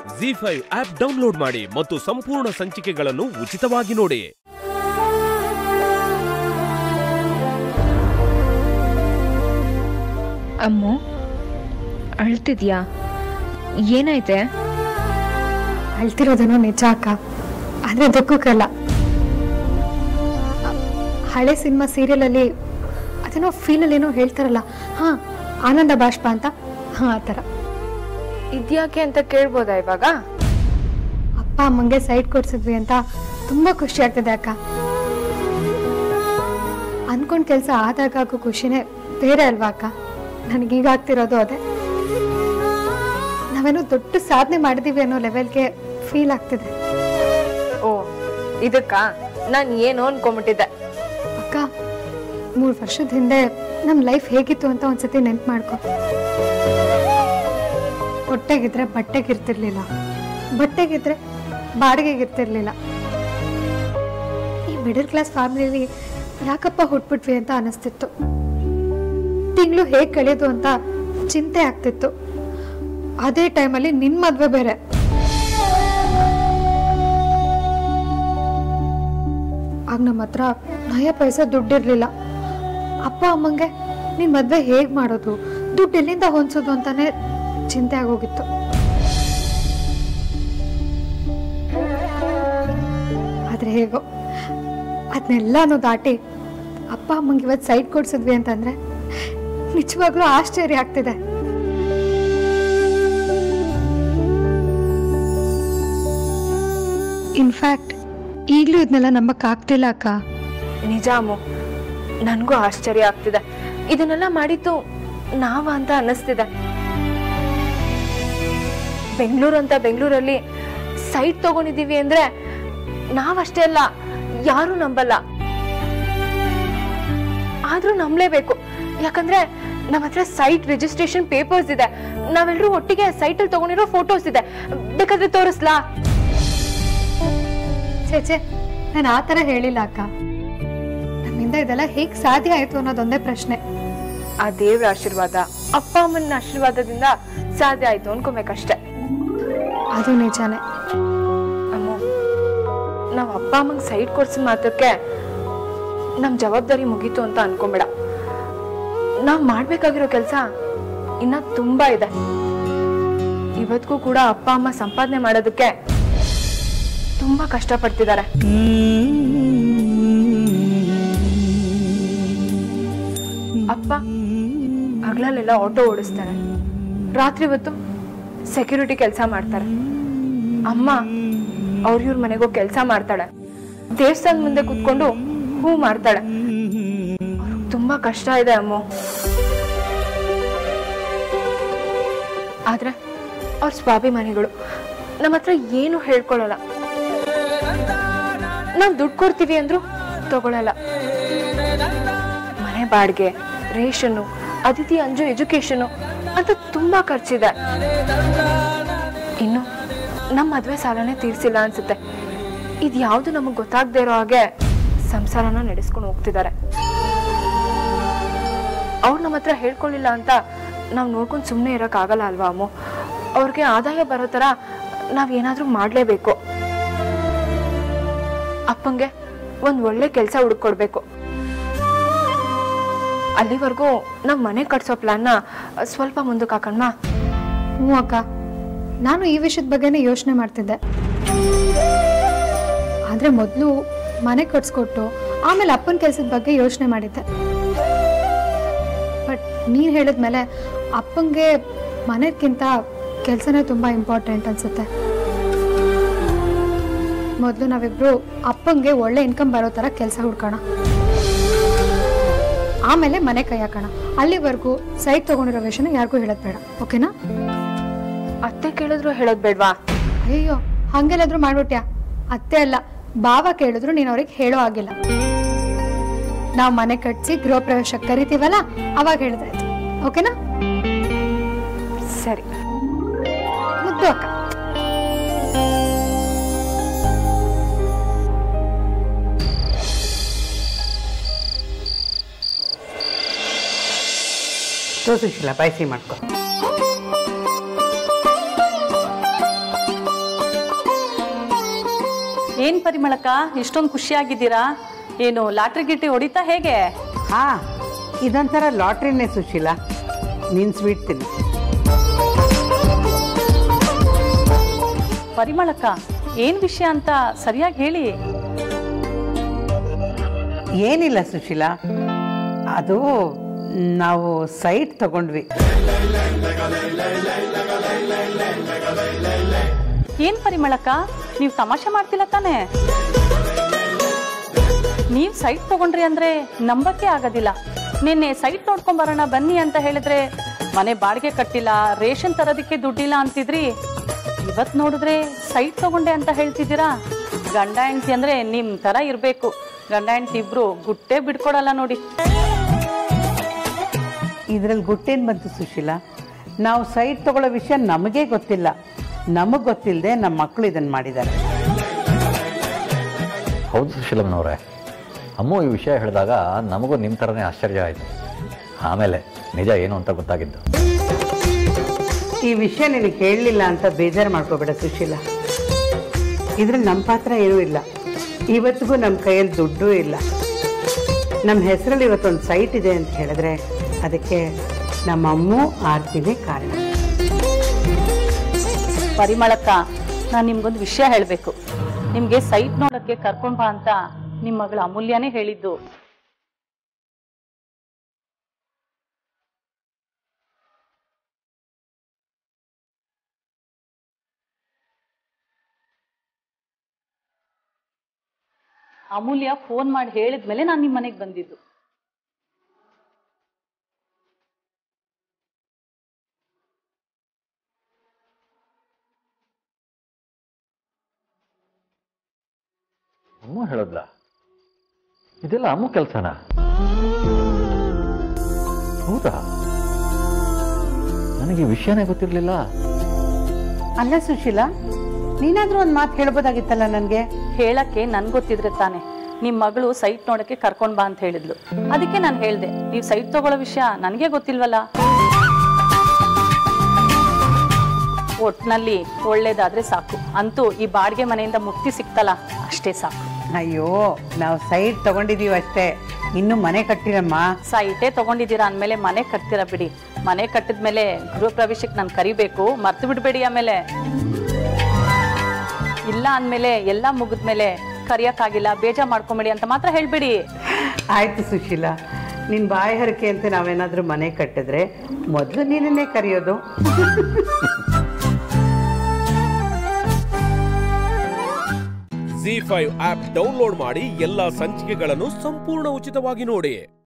G five app download ಮಾಡಿ ಮತ್ತು ಸಂಪೂರ್ಣ ಸಂಚಿಕೆಗಳನ್ನು ಉಚಿತವಾಗಿ ನೋಡಿ ಅಮ್ಮು ಅಳ್ತಿದ್ಯಾ ಏನಾಯ್ತೆ ಅಳ್ತಿರೋದೇನೋ ನಿಜ ಅಕ್ಕ ಆದರೆ ದುಃಖಕ್ಕಲ್ಲ ಅ- ಹಳೆ ಸಿನಿಮಾ ಸೀರಿಯಲಲ್ಲಿ ಅದೇನೋ ಫೀಲಲ್ಲಿ ಏನೋ ಹೇಳ್ತಾರಲ್ಲ ಹಾಂ ಆನಂದ ಬಾಷ್ಪ ಅಂತ ಹಾಂ ಆ ಥರ ಇದ್ಯಾಕೆ ಅಂತ ಕೇಳ್ಬೋದಾ ಇವಾಗ ಅಪ್ಪ ಅಮ್ಮಂಗೆ ಸೈಟ್ ಕೊಡ್ಸಿದ್ವಿ ಅಂತ ತುಂಬ ಖುಷಿ ಆಗ್ತಿದೆ ಅಕ್ಕ ಅನ್ಕೊಂಡ್ ಕೆಲಸ ಆದಾಗ ಆಗೋ ಖುಷಿನೇ ಬೇರೆ ಅಲ್ವಾ ಅಕ್ಕ ನನಗೀಗ ಆಗ್ತಿರೋದು ಅದೇ ನಾವೇನೋ ದೊಡ್ಡ ಸಾಧನೆ ಮಾಡಿದೀವಿ ಅನ್ನೋ ಲೆವೆಲ್ಗೆ ಫೀಲ್ ಆಗ್ತಿದೆ ಓ ಇದಕ್ಕ ನಾನ್ ಏನು ಅನ್ಕೊಂಬಿಟ್ಟಿದ್ದೆ ಅಕ್ಕ ಮೂರು ವರ್ಷದ ಹಿಂದೆ ನಮ್ಮ ಲೈಫ್ ಹೇಗಿತ್ತು ಅಂತ ಒಂದ್ಸತಿ ನೆನ್ಪು ಮಾಡ್ಕೊ ಹೊಟ್ಟೆಗಿದ್ರೆ ಬಟ್ಟೆಗಿರ್ತಿರ್ಲಿಲ್ಲ ಬಟ್ಟೆಗಿದ್ರೆ ಬಾಡಿಗೆಗಿರ್ತಿರ್ಲಿಲ್ಲ ಈ ಮಿಡಲ್ ಕ್ಲಾಸ್ ಫ್ಯಾಮಿಲಿಲಿ ಯಾಕಪ್ಪ ಹುಟ್ಬಿಟ್ವಿ ಅಂತ ಅನಿಸ್ತಿತ್ತು ತಿಂಗಳು ಹೇಗೆ ಕಳೆಯೋದು ಅಂತ ಚಿಂತೆ ಆಗ್ತಿತ್ತು ಅದೇ ಟೈಮಲ್ಲಿ ನಿನ್ ಮದ್ವೆ ಬೇರೆ ಆಗ ನಮ್ಮ ಹತ್ರ ನಯ ಪೈಸೆ ದುಡ್ಡಿರ್ಲಿಲ್ಲ ಅಪ್ಪ ಅಮ್ಮಂಗೆ ನಿನ್ ಮದ್ವೆ ಹೇಗ್ ಮಾಡೋದು ದುಡ್ಡು ಎಲ್ಲಿಂದ ಹೊಂದ್ಸೋದು ಅಂತಾನೆ ಚಿಂತೆ ಆಗೋಗಿತ್ತು ಆದ್ರೆ ಹೇಗೋ ಅದನ್ನೆಲ್ಲಾನು ದಾಟಿ ಅಪ್ಪ ಅಮ್ಮಂಗೆ ಇವತ್ತು ಸೈಟ್ ಕೊಡ್ಸಿದ್ವಿ ಅಂತಂದ್ರೆ ನಿಜವಾಗ್ಲೂ ಆಶ್ಚರ್ಯ ಆಗ್ತಿದೆ ಇನ್ಫ್ಯಾಕ್ಟ್ ಈಗಲೂ ಇದನ್ನೆಲ್ಲ ನಂಬಕ್ಕಾಗ್ತಿಲ್ಲ ಅಕ್ಕ ನಿಜ ಅಮ್ಮು ನನಗೂ ಆಶ್ಚರ್ಯ ಆಗ್ತಿದೆ ಇದನ್ನೆಲ್ಲ ಮಾಡಿದ್ದು ನಾವ ಅಂತ ಅನ್ನಿಸ್ತಿದೆ ಬೆಂಗಳೂರು ಅಂತ ಬೆಂಗಳೂರಲ್ಲಿ ಸೈಟ್ ತಗೊಂಡಿದೀವಿ ಅಂದ್ರೆ ನಾವಷ್ಟೇ ಅಲ್ಲ ಯಾರು ನಂಬಲ್ಲ ಆದ್ರೂ ನಂಬಲೇಬೇಕು ಯಾಕಂದ್ರೆ ನಮ್ಮ ಹತ್ರ ಸೈಟ್ ರಿಜಿಸ್ಟ್ರೇಷನ್ ಪೇಪರ್ಸ್ ಇದೆ ನಾವೆಲ್ಲರೂ ಒಟ್ಟಿಗೆ ಸೈಟ್ ಅಲ್ಲಿ ತಗೊಂಡಿರೋ ಫೋಟೋಸ್ ಇದೆ ಬೇಕಾದ್ರೆ ತೋರಿಸ್ಲಾ ಛೇ ನಾನು ಆ ಥರ ಹೇಳಿಲ್ಲ ಅಕ್ಕ ನಮ್ಮಿಂದ ಇದೆಲ್ಲ ಹೇಗೆ ಸಾಧ್ಯ ಆಯ್ತು ಅನ್ನೋದೊಂದೇ ಪ್ರಶ್ನೆ ಆ ದೇವ್ರ ಆಶೀರ್ವಾದ ಅಪ್ಪ ಅಮ್ಮನ ಆಶೀರ್ವಾದದಿಂದ ಸಾಧ್ಯ ಆಯ್ತು ಅನ್ಕೋಬೇಕಷ್ಟೆ ಅದು ನಿಜಾನೇ ಅಮ್ಮ ನಾವ್ ಅಪ್ಪ ಅಮ್ಮಂಗ್ ಸೈಡ್ ಕೊಡ್ಸಿ ಮಾತ್ರಕ್ಕೆ ನಮ್ ಜವಾಬ್ದಾರಿ ಮುಗೀತು ಅಂತ ಅನ್ಕೊಂಬೇಡ ನಾವ್ ಮಾಡ್ಬೇಕಾಗಿರೋ ಕೆಲ್ಸ ಇನ್ನ ತುಂಬಾ ಇದೆ ಇವತ್ತಿಗೂ ಕೂಡ ಅಪ್ಪ ಅಮ್ಮ ಸಂಪಾದನೆ ಮಾಡೋದಕ್ಕೆ ತುಂಬಾ ಕಷ್ಟ ಪಡ್ತಿದ್ದಾರೆ ಅಪ್ಪ ಹಗ್ಲಲ್ಲೆಲ್ಲ ಆಟೋ ಓಡಿಸ್ತಾರೆ ರಾತ್ರಿ ಹೊತ್ತು ಸೆಕ್ಯೂರಿಟಿ ಕೆಲಸ ಮಾಡ್ತಾರೆ ಅಮ್ಮ ಅವ್ರ ಇವ್ರ ಮನೆಗೋಗಿ ಕೆಲಸ ಮಾಡ್ತಾಳೆ ದೇವಸ್ಥಾನ ಮುಂದೆ ಕುತ್ಕೊಂಡು ಹೂ ಮಾಡ್ತಾಳೆ ಅವ್ರಿಗ್ ತುಂಬಾ ಕಷ್ಟ ಇದೆ ಅಮ್ಮ ಆದ್ರೆ ಅವ್ರ ಸ್ವಾಭಿಮಾನಿಗಳು ನಮ್ಮ ಹತ್ರ ಏನು ಹೇಳ್ಕೊಳಲ್ಲ ನಾವ್ ದುಡ್ಡು ಕೊಡ್ತೀವಿ ಅಂದ್ರು ತಗೊಳಲ್ಲ ಮನೆ ಬಾಡಿಗೆ ರೇಷನ್ನು ಅತಿಥಿ ಅಂಜು ಎಜುಕೇಶನು ಅಂತ ತುಂಬಾ ಖರ್ಚಿದೆ ಇನ್ನು ನಮ್ಮ ಮದ್ವೆ ಸಾಲನೇ ತೀರ್ಸಿಲ್ಲ ಅನ್ಸುತ್ತೆ ಇದು ಯಾವುದು ನಮಗೆ ಗೊತ್ತಾಗದೇ ಇರೋ ಹಾಗೆ ಸಂಸಾರನ ನಡೆಸ್ಕೊಂಡು ಹೋಗ್ತಿದ್ದಾರೆ ಅವ್ರು ನಮ್ಮ ಹತ್ರ ಹೇಳ್ಕೊಳ್ಳಿಲ್ಲ ಅಂತ ನಾವು ನೋಡ್ಕೊಂಡು ಸುಮ್ಮನೆ ಇರೋಕ್ಕಾಗಲ್ಲ ಅಲ್ವಾ ಅಮ್ಮು ಅವ್ರಿಗೆ ಆದಾಯ ಬರೋ ಥರ ನಾವು ಏನಾದರೂ ಮಾಡಲೇಬೇಕು ಅಪ್ಪಂಗೆ ಒಂದು ಒಳ್ಳೆ ಕೆಲಸ ಹುಡುಕೊಡ್ಬೇಕು ಅಲ್ಲಿವರೆಗೂ ನಾವು ಮನೆ ಕಟ್ಸೋ ಪ್ಲಾನ್ನ ಸ್ವಲ್ಪ ಮುಂದಕ್ಕೆ ಹಾಕಣ್ಮ ಹ್ಞೂ ಅಕ್ಕ ನಾನು ಈ ವಿಷಯದ ಬಗ್ಗೆನೇ ಯೋಚನೆ ಮಾಡ್ತಿದ್ದೆ ಆದರೆ ಮೊದಲು ಮನೆ ಕಟ್ಸ್ಕೊಟ್ಟು ಆಮೇಲೆ ಅಪ್ಪನ ಕೆಲಸದ ಬಗ್ಗೆ ಯೋಚನೆ ಮಾಡಿದ್ದೆ ಬಟ್ ನೀನು ಹೇಳಿದ್ಮೇಲೆ ಅಪ್ಪಂಗೆ ಮನೆಗಿಂತ ಕೆಲಸನೇ ತುಂಬ ಇಂಪಾರ್ಟೆಂಟ್ ಅನ್ಸುತ್ತೆ ಮೊದಲು ನಾವಿಬ್ರು ಅಪ್ಪಂಗೆ ಒಳ್ಳೆ ಇನ್ಕಮ್ ಬರೋ ಥರ ಕೆಲಸ ಹುಡ್ಕೋಣ ಆಮೇಲೆ ಮನೆ ಕೈ ಹಾಕೋಣ ಅಲ್ಲಿವರೆಗೂ ಸೈಟ್ ತಗೊಂಡಿರೋ ವಿಷಯನ ಯಾರಿಗೂ ಹೇಳೋದು ಬೇಡ ಓಕೆನಾ ಅತ್ತೆ ಕೇಳಿದ್ರು ಹೇಳೋದ್ ಬೇಡ್ವಾ ಅಯ್ಯೋ ಹಂಗೆಲ್ಲಾದ್ರೂ ಮಾಡ್ಬಿಟ್ಯಾ ಅತ್ತೆ ಅಲ್ಲ ಬಾವ ಕೇಳಿದ್ರು ನೀನು ಅವ್ರಿಗೆ ಹೇಳೋ ಆಗಿಲ್ಲ ನಾವು ಮನೆ ಕಟ್ಸಿ ಗೃಹ ಪ್ರವೇಶಕ್ಕೆ ಕರಿತೀವಲ್ಲ ಅವಾಗ ಹೇಳಿದ್ರೆ ಆಯ್ತು ಓಕೆನಾ ಸರಿ ಮುದ್ದು ಅಕ್ಕ ತೋರಿಸಿಲ್ಲ ಪಾಯಸಿ ಮಾಡ್ಕೊ ಏನ್ ಪರಿಮಳಕ್ಕ ಇಷ್ಟೊಂದು ಖುಷಿಯಾಗಿದ್ದೀರಾ ಏನು ಲಾಟ್ರಿ ಗಿಟ್ರಿ ಹೊಡಿತಾ ಹೇಗೆ ಹಾ ಇದೊಂಥರ ಲಾಟ್ರಿನೇ ಸುಶೀಲ ನೀನ್ ಸ್ವೀಟ್ ತಿನ್ನು ಪರಿಮಳಕ್ಕ ಏನ್ ವಿಷಯ ಅಂತ ಸರಿಯಾಗಿ ಹೇಳಿ ಏನಿಲ್ಲ ಸುಶೀಲ ಅದು ನಾವು ಸೈಟ್ ತಗೊಂಡ್ವಿ ಏನ್ ಪರಿಮಳಕ್ಕ ನೀವು ತಮಾಷೆ ಮಾಡ್ತಿಲ್ಲ ತಾನೇ ನೀವ್ ಸೈಟ್ ತಗೊಂಡ್ರಿ ಅಂದ್ರೆ ನಂಬಕ್ಕೆ ಆಗೋದಿಲ್ಲ ನಿನ್ನೆ ಸೈಟ್ ನೋಡ್ಕೊಂಡ್ ಬರೋಣ ಬನ್ನಿ ಅಂತ ಹೇಳಿದ್ರೆ ಮನೆ ಬಾಡಿಗೆ ಕಟ್ಟಿಲ್ಲ ರೇಷನ್ ತರೋದಕ್ಕೆ ದುಡ್ಡಿಲ್ಲ ಅಂತಿದ್ರಿ ಇವತ್ ನೋಡಿದ್ರೆ ಸೈಟ್ ತಗೊಂಡೆ ಅಂತ ಹೇಳ್ತಿದ್ದೀರಾ ಗಂಡ ಹೆಂಡತಿ ಅಂದ್ರೆ ನಿಮ್ ತರ ಇರ್ಬೇಕು ಗಂಡ ಹೆಂಡತಿ ಇಬ್ರು ಗುಟ್ಟೆ ಬಿಡ್ಕೊಡಲ್ಲ ನೋಡಿ ಇದ್ರಲ್ಲಿ ಗುಟ್ಟೇನ್ ಬಂತು ಸುಶೀಲ ನಾವು ಸೈಟ್ ತಗೊಳ್ಳೋ ವಿಷಯ ನಮಗೇ ಗೊತ್ತಿಲ್ಲ ನಮಗ್ ಗೊತ್ತಿಲ್ಲದೆ ನಮ್ಮ ಮಕ್ಕಳು ಇದನ್ನ ಮಾಡಿದ್ದಾರೆ ಹೌದು ಸುಶೀಲಮ್ಮನವ್ರೆ ಅಮ್ಮು ಈ ವಿಷಯ ಹೇಳಿದಾಗ ನಮಗೂ ನಿಮ್ಮ ಥರನೇ ಆಶ್ಚರ್ಯ ಆಯಿತು ಆಮೇಲೆ ನಿಜ ಏನು ಅಂತ ಗೊತ್ತಾಗಿದ್ದು ಈ ವಿಷಯ ನಿನಗೆ ಹೇಳಲಿಲ್ಲ ಅಂತ ಬೇಜಾರು ಮಾಡ್ಕೋಬೇಡ ಸುಶೀಲ ಇದ್ರಲ್ಲಿ ನಮ್ಮ ಪಾತ್ರ ಏನೂ ಇಲ್ಲ ಇವತ್ತಿಗೂ ನಮ್ಮ ಕೈಯಲ್ಲಿ ದುಡ್ಡೂ ಇಲ್ಲ ನಮ್ಮ ಹೆಸರಲ್ಲಿ ಇವತ್ತೊಂದು ಸೈಟ್ ಇದೆ ಅಂತ ಹೇಳಿದ್ರೆ ಅದಕ್ಕೆ ನಮ್ಮ ಅಮ್ಮು ಆರ್ತಿನೇ ಕಾರಣ ಪರಿಮಳಕ್ಕ ನಾನು ನಿಮ್ಗೊಂದು ವಿಷಯ ಹೇಳಬೇಕು ನಿಮ್ಗೆ ಸೈಟ್ ನೋಡಕ್ಕೆ ಕರ್ಕೊಂಡ್ ಬಾ ಅಂತ ನಿಮ್ಮ ಮಗಳ ಅಮೂಲ್ಯನೇ ಹೇಳಿದ್ದು ಅಮೂಲ್ಯ ಫೋನ್ ಮಾಡಿ ಹೇಳಿದ್ಮೇಲೆ ನಾನು ನಿಮ್ಮ ಮನೆಗೆ ಬಂದಿದ್ದು ಅಮ್ಮು ಹೇಳೋದ್ಲ ಇದೆಲ್ಲ ಅಮ್ಮು ಕೆಲಸನ ಹೌದಾ ನನಗೆ ಈ ವಿಷಯನೇ ಗೊತ್ತಿರಲಿಲ್ಲ ಅಲ್ಲ ಸುಶೀಲ ನೀನಾದ್ರೂ ಒಂದು ಮಾತು ಹೇಳ್ಬೋದಾಗಿತ್ತಲ್ಲ ನನಗೆ ಹೇಳಕ್ಕೆ ನನ್ ಗೊತ್ತಿದ್ರೆ ತಾನೆ ನಿಮ್ ಮಗಳು ಸೈಟ್ ನೋಡಕ್ಕೆ ಕರ್ಕೊಂಡ್ ಬಾ ಅಂತ ಹೇಳಿದ್ಲು ಅದಕ್ಕೆ ನಾನು ಹೇಳ್ದೆ ನೀವ್ ಸೈಟ್ ತಗೊಳ್ಳೋ ವಿಷಯ ನನಗೆ ಗೊತ್ತಿಲ್ವಲ್ಲ ಒಟ್ನಲ್ಲಿ ಒಳ್ಳೇದಾದ್ರೆ ಸಾಕು ಅಂತೂ ಈ ಬಾಡಿಗೆ ಮನೆಯಿಂದ ಮುಕ್ತಿ ಸಿಕ್ತಲ್ಲ ಅಷ್ಟೇ ಸಾಕು ಅಯ್ಯೋ ನಾವು ಸೈಟ್ ತಗೊಂಡಿದೀವಿ ಅಷ್ಟೇ ಇನ್ನು ಮನೆ ಕಟ್ಟಿರಮ್ಮ ಸೈಟೇ ತಗೊಂಡಿದ್ದೀರಾ ಅಂದ್ಮೇಲೆ ಮನೆ ಕಟ್ತೀರಾ ಬಿಡಿ ಮನೆ ಕಟ್ಟಿದ್ಮೇಲೆ ಗೃಹ ಪ್ರವೇಶಕ್ಕೆ ನಾನು ಕರಿಬೇಕು ಮರ್ತು ಬಿಡ್ಬೇಡಿ ಆಮೇಲೆ ಇಲ್ಲ ಅಂದ್ಮೇಲೆ ಎಲ್ಲ ಮುಗಿದ್ಮೇಲೆ ಕರಿಯಕ್ಕಾಗಿಲ್ಲ ಬೇಜಾರ್ ಮಾಡ್ಕೊಂಬೇಡಿ ಅಂತ ಮಾತ್ರ ಹೇಳ್ಬೇಡಿ ಆಯ್ತು ಸುಶೀಲ ನಿನ್ ಬಾಯಿ ಹರಕೆ ಅಂತ ನಾವೇನಾದ್ರೂ ಮನೆ ಕಟ್ಟಿದ್ರೆ ಮೊದಲು ನೀನನ್ನೇ ಕರೆಯೋದು ಜಿ ಫೈವ್ ಆಪ್ ಡೌನ್ಲೋಡ್ ಮಾಡಿ ಎಲ್ಲಾ ಸಂಚಿಕೆಗಳನ್ನು ಸಂಪೂರ್ಣ ಉಚಿತವಾಗಿ ನೋಡಿ